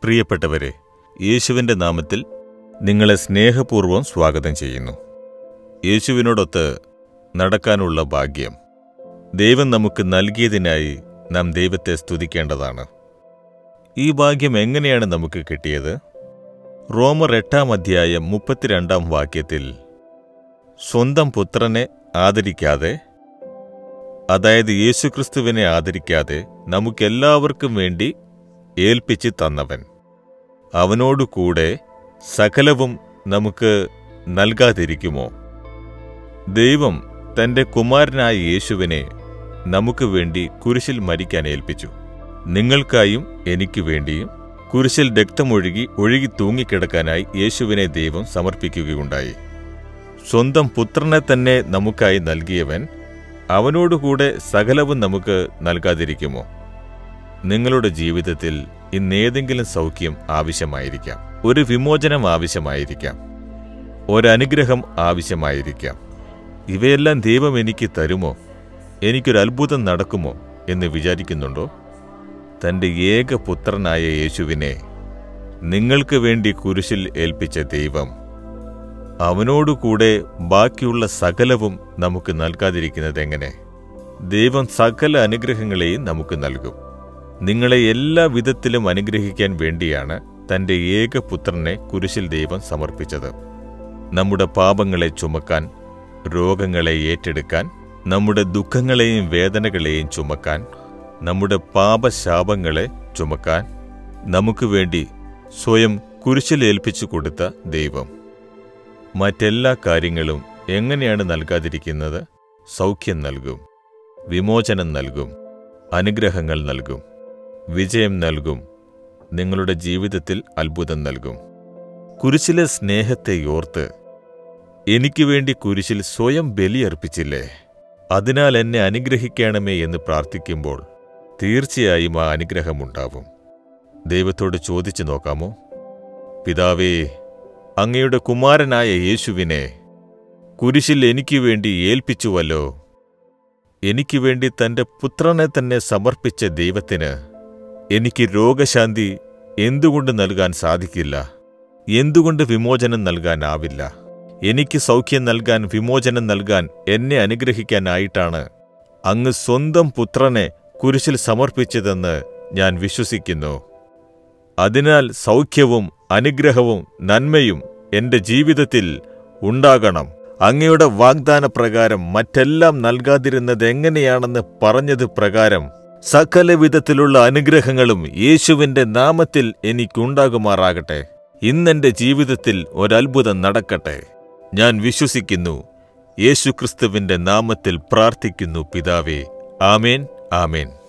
പ്രിയപ്പെട്ടവരെ യേശുവിൻ്റെ നാമത്തിൽ നിങ്ങളെ സ്നേഹപൂർവ്വം സ്വാഗതം ചെയ്യുന്നു യേശുവിനോടൊത്ത് നടക്കാനുള്ള ഭാഗ്യം ദൈവം നമുക്ക് നൽകിയതിനായി നാം ദൈവത്തെ സ്തുതിക്കേണ്ടതാണ് ഈ ഭാഗ്യം എങ്ങനെയാണ് നമുക്ക് കിട്ടിയത് റോമർ എട്ടാം അധ്യായം മുപ്പത്തിരണ്ടാം വാക്യത്തിൽ സ്വന്തം പുത്രനെ ആദരിക്കാതെ അതായത് യേശുക്രിസ്തുവിനെ ആദരിക്കാതെ നമുക്കെല്ലാവർക്കും വേണ്ടി ഏൽപ്പിച്ച് തന്നവൻ അവനോടുകൂടെ സകലവും നമുക്ക് നൽകാതിരിക്കുമോ ദൈവം തന്റെ കുമാരനായ യേശുവിനെ നമുക്ക് വേണ്ടി കുരിശിൽ മരിക്കാൻ ഏൽപ്പിച്ചു നിങ്ങൾക്കായും എനിക്കു വേണ്ടിയും കുരിശിൽ രക്തമൊഴുകി ഒഴുകി തൂങ്ങിക്കിടക്കാനായി യേശുവിനെ ദൈവം സമർപ്പിക്കുകയുണ്ടായി സ്വന്തം പുത്രനെ തന്നെ നമുക്കായി നൽകിയവൻ അവനോടുകൂടെ സകലവും നമുക്ക് നൽകാതിരിക്കുമോ നിങ്ങളുടെ ജീവിതത്തിൽ ഇന്നേതെങ്കിലും സൗഖ്യം ആവശ്യമായിരിക്കാം ഒരു വിമോചനം ആവശ്യമായിരിക്കാം ഒരനുഗ്രഹം ആവശ്യമായിരിക്കാം ഇവയെല്ലാം ദൈവം എനിക്ക് തരുമോ എനിക്കൊരു അത്ഭുതം നടക്കുമോ എന്ന് വിചാരിക്കുന്നുണ്ടോ തന്റെ ഏകപുത്രനായ യേശുവിനെ നിങ്ങൾക്ക് വേണ്ടി കുരിശിൽ ഏൽപ്പിച്ച ദൈവം അവനോടുകൂടെ ബാക്കിയുള്ള സകലവും നമുക്ക് നൽകാതിരിക്കുന്നത് എങ്ങനെ ദൈവം സകല അനുഗ്രഹങ്ങളെയും നമുക്ക് നൽകും നിങ്ങളെ എല്ലാ വിധത്തിലും അനുഗ്രഹിക്കാൻ വേണ്ടിയാണ് തന്റെ ഏകപുത്രനെ കുരിശിൽ ദൈവം സമർപ്പിച്ചത് നമ്മുടെ പാപങ്ങളെ ചുമക്കാൻ രോഗങ്ങളെ ഏറ്റെടുക്കാൻ നമ്മുടെ ദുഃഖങ്ങളെയും വേദനകളെയും ചുമക്കാൻ നമ്മുടെ പാപശാപങ്ങളെ ചുമക്കാൻ നമുക്ക് വേണ്ടി സ്വയം കുരിശിൽ ഏൽപ്പിച്ചു കൊടുത്ത ദൈവം മറ്റെല്ലാ കാര്യങ്ങളും എങ്ങനെയാണ് നൽകാതിരിക്കുന്നത് സൗഖ്യം നൽകും വിമോചനം നൽകും അനുഗ്രഹങ്ങൾ നൽകും വിജയം നൽകും നിങ്ങളുടെ ജീവിതത്തിൽ അത്ഭുതം നൽകും കുരിശിലെ സ്നേഹത്തെ ഓർത്ത് എനിക്ക് വേണ്ടി കുരിശിൽ സ്വയം ബലിയർപ്പിച്ചില്ലേ അതിനാൽ എന്നെ അനുഗ്രഹിക്കണമേ എന്ന് പ്രാർത്ഥിക്കുമ്പോൾ തീർച്ചയായും ആ അനുഗ്രഹമുണ്ടാവും ദൈവത്തോട് ചോദിച്ചു നോക്കാമോ പിതാവേ അങ്ങയുടെ കുമാരനായ യേശുവിനെ കുരിശിൽ എനിക്ക് വേണ്ടി ഏൽപ്പിച്ചുവല്ലോ എനിക്ക് വേണ്ടി തന്റെ പുത്രനെ തന്നെ സമർപ്പിച്ച ദൈവത്തിന് എനിക്ക് രോഗശാന്തി എന്തുകൊണ്ട് നൽകാൻ സാധിക്കില്ല എന്തുകൊണ്ട് വിമോചനം നൽകാനാവില്ല എനിക്ക് സൗഖ്യം നൽകാൻ വിമോചനം നൽകാൻ എന്നെ അനുഗ്രഹിക്കാനായിട്ടാണ് അങ്ങ് സ്വന്തം പുത്രനെ കുരിശിൽ സമർപ്പിച്ചതെന്ന് ഞാൻ വിശ്വസിക്കുന്നു അതിനാൽ സൗഖ്യവും അനുഗ്രഹവും നന്മയും എന്റെ ജീവിതത്തിൽ ഉണ്ടാകണം അങ്ങയുടെ വാഗ്ദാന പ്രകാരം മറ്റെല്ലാം നൽകാതിരുന്നത് എങ്ങനെയാണെന്ന് പറഞ്ഞത് പ്രകാരം സകല വിധത്തിലുള്ള അനുഗ്രഹങ്ങളും യേശുവിന്റെ നാമത്തിൽ എനിക്കുണ്ടാകുമാറാകട്ടെ ഇന്നെന്റെ ജീവിതത്തിൽ ഒരത്ഭുതം നടക്കട്ടെ ഞാൻ വിശ്വസിക്കുന്നു യേശുക്രിസ്തുവിന്റെ നാമത്തിൽ പ്രാർത്ഥിക്കുന്നു പിതാവേ ആമേൻ ആമേൻ